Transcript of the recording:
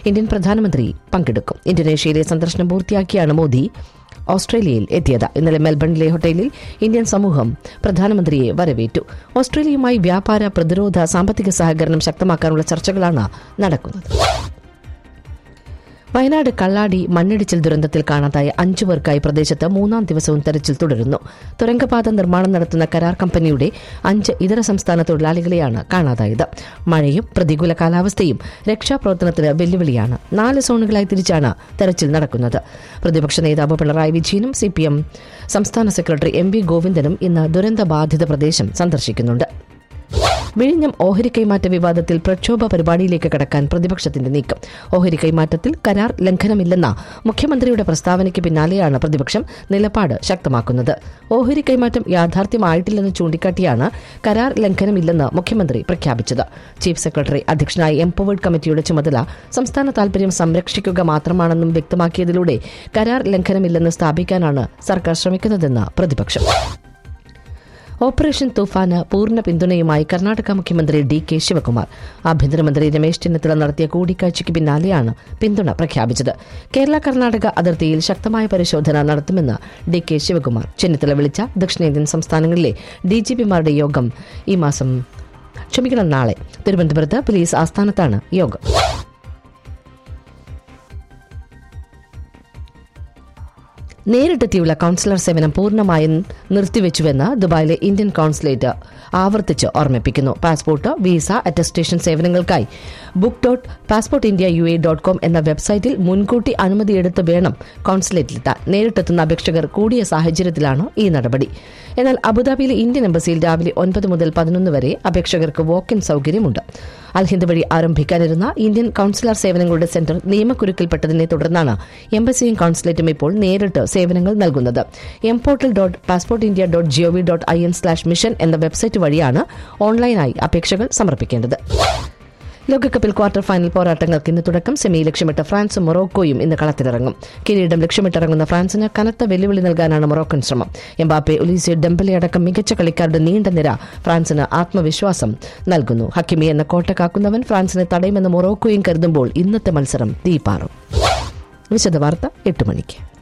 Indian പ്രധാനമന്ത്രി പങ്കെടുക്കും ഇന്തോനേഷ്യയിലെ സന്ദർശനം പൂർത്തിയാക്കിയാണ് മോദി ഓസ്ട്രേലിയയിൽ എത്തിയത് ഇന്നലെ മെൽബണിലെ ഹോട്ടലിൽ ഇന്ത്യൻ സമൂഹം പ്രധാനമന്ത്രിയെ വരവേറ്റു ഓസ്ട്രേലിയയുമായി വ്യാപാര പ്രതിരോധ സാമ്പത്തിക സഹകരണം ശക്തമാക്കാനുള്ള ചർച്ചകളാണ് നടക്കുന്നത് വയനാട് കള്ളാടി മണ്ണിടിച്ചിൽ ദുരന്തത്തിൽ കാണാതായ അഞ്ചു പേർക്കായി പ്രദേശത്ത് മൂന്നാം ദിവസവും തെരച്ചിൽ തുടരുന്നു തുരങ്കപാത നിർമ്മാണം നടത്തുന്ന കരാർ കമ്പനിയുടെ അഞ്ച് ഇതര സംസ്ഥാന തൊഴിലാളികളെയാണ് കാണാതായത് മഴയും പ്രതികൂല കാലാവസ്ഥയും രക്ഷാപ്രവർത്തനത്തിന് വെല്ലുവിളിയാണ് നാല് സോണുകളായി തിരിച്ചാണ് തെരച്ചിൽ നടക്കുന്നത് പ്രതിപക്ഷ നേതാവ് പിണറായി വിജയനും സി സംസ്ഥാന സെക്രട്ടറി എം വി ഗോവിന്ദനും ഇന്ന് ദുരന്തബാധിത പ്രദേശം സന്ദർശിക്കുന്നുണ്ട് വിഴിഞ്ഞം ഓഹരി കൈമാറ്റ വിവാദത്തിൽ പ്രക്ഷോഭ പരിപാടിയിലേക്ക് കടക്കാൻ പ്രതിപക്ഷത്തിന്റെ നീക്കം ഓഹരി കൈമാറ്റത്തിൽ കരാർ ലംഘനമില്ലെന്ന മുഖ്യമന്ത്രിയുടെ പ്രസ്താവനയ്ക്ക് പിന്നാലെയാണ് പ്രതിപക്ഷം നിലപാട് ശക്തമാക്കുന്നത് ഓഹരി കൈമാറ്റം യാഥാർത്ഥ്യമായിട്ടില്ലെന്ന് ചൂണ്ടിക്കാട്ടിയാണ് കരാർ ലംഘനമില്ലെന്ന് മുഖ്യമന്ത്രി പ്രഖ്യാപിച്ചത് ചീഫ് സെക്രട്ടറി അധ്യക്ഷനായ എംപവേർഡ് കമ്മിറ്റിയുടെ ചുമതല സംസ്ഥാന താൽപര്യം സംരക്ഷിക്കുക മാത്രമാണെന്നും വ്യക്തമാക്കിയതിലൂടെ കരാർ ലംഘനമില്ലെന്ന് സ്ഥാപിക്കാനാണ് സർക്കാർ ശ്രമിക്കുന്നതെന്ന് പ്രതിപക്ഷം ഓപ്പറേഷൻ തുഫാന് പൂർണ്ണ പിന്തുണയുമായി കർണാടക മുഖ്യമന്ത്രി ഡി കെ ശിവകുമാർ ആഭ്യന്തരമന്ത്രി രമേശ് ചെന്നിത്തല നടത്തിയ കൂടിക്കാഴ്ചയ്ക്ക് പിന്നാലെയാണ് പിന്തുണ പ്രഖ്യാപിച്ചത് കേരള കർണാടക അതിർത്തിയിൽ ശക്തമായ പരിശോധന നടത്തുമെന്ന് ഡി കെ ശിവകുമാർ ചെന്നിത്തല വിളിച്ച ദക്ഷിണേന്ത്യൻ സംസ്ഥാനങ്ങളിലെ ഡിജിപിമാരുടെ യോഗം ഈ മാസം ക്ഷമിക്കണം നാളെ തിരുവനന്തപുരത്ത് പോലീസ് ആസ്ഥാനത്താണ് യോഗം നേരിട്ടെത്തിയുള്ള കൌൺസിലർ സേവനം പൂർണ്ണമായും നിർത്തിവെച്ചുവെന്ന് ദുബായിലെ ഇന്ത്യൻ കോൺസുലേറ്റ് ആവർത്തിച്ച് ഓർമ്മിപ്പിക്കുന്നു പാസ്പോർട്ട് വിസ അറ്റസ്റ്റേഷൻ സേവനങ്ങൾക്കായി book dot passport India U A dot com എന്ന വെബ്സൈറ്റിൽ മുൻകൂട്ടി അനുമതിയെടുത്ത് വേണം കോൺസുലേറ്റിലെത്താൻ നേരിട്ടെത്തുന്ന അപേക്ഷകർ കൂടിയ സാഹചര്യത്തിലാണ് ഈ നടപടി എന്നാൽ അബുദാബിയിലെ ഇന്ത്യൻ എംബസിയിൽ രാവിലെ ഒൻപത് മുതൽ പതിനൊന്ന് വരെ അപേക്ഷകർക്ക് വാക്ക് ഇൻ സൌകര്യമുണ്ട് അൽഹിന്ദ് വഴി ആരംഭിക്കാനിരുന്ന ഇന്ത്യൻ കൌൺസിലർ സേവനങ്ങളുടെ സെന്റർ നിയമക്കുരുക്കിൽപ്പെട്ടതിനെ തുടർന്നാണ് എംബസിയും കോൺസുലേറ്റും ഇപ്പോൾ നേരിട്ട് സേവനങ്ങൾ നൽകുന്നത് emportal dot passport India dot GOV dot I N slash mission എന്ന വെബ്സൈറ്റ് വഴിയാണ് ഓൺലൈനായി അപേക്ഷകൾ സമർപ്പിക്കേണ്ടത് ലോകകപ്പിൽ ക്വാർട്ടർ ഫൈനൽ പോരാട്ടങ്ങൾക്ക് ഇന്ന് തുടക്കം സെമി ലക്ഷ്യമിട്ട ഫ്രാൻസും മൊറോക്കോയും ഇന്ന് കളത്തിലിറങ്ങും കിരീടം ലക്ഷ്യമിട്ടിറങ്ങുന്ന ഫ്രാൻസിന് കനത്ത വെല്ലുവിളി നൽകാനാണ് മൊറോക്കൻ ശ്രമം എംബാപ്പെ ഒലീസിയ ഡെമ്പലെ അടക്കം മികച്ച കളിക്കാരുടെ നീണ്ട നിര ഫ്രാൻസിന് ആത്മവിശ്വാസം നൽകുന്നു ഹക്കിമി എന്ന കോട്ട കാക്കുന്നവൻ ഫ്രാൻസിനെ തടയുമെന്ന് മൊറോക്കോയും കരുതുമ്പോൾ ഇന്നത്തെ മത്സരം തീപാറും വിശദവാർത്ത എട്ട് മണിക്ക്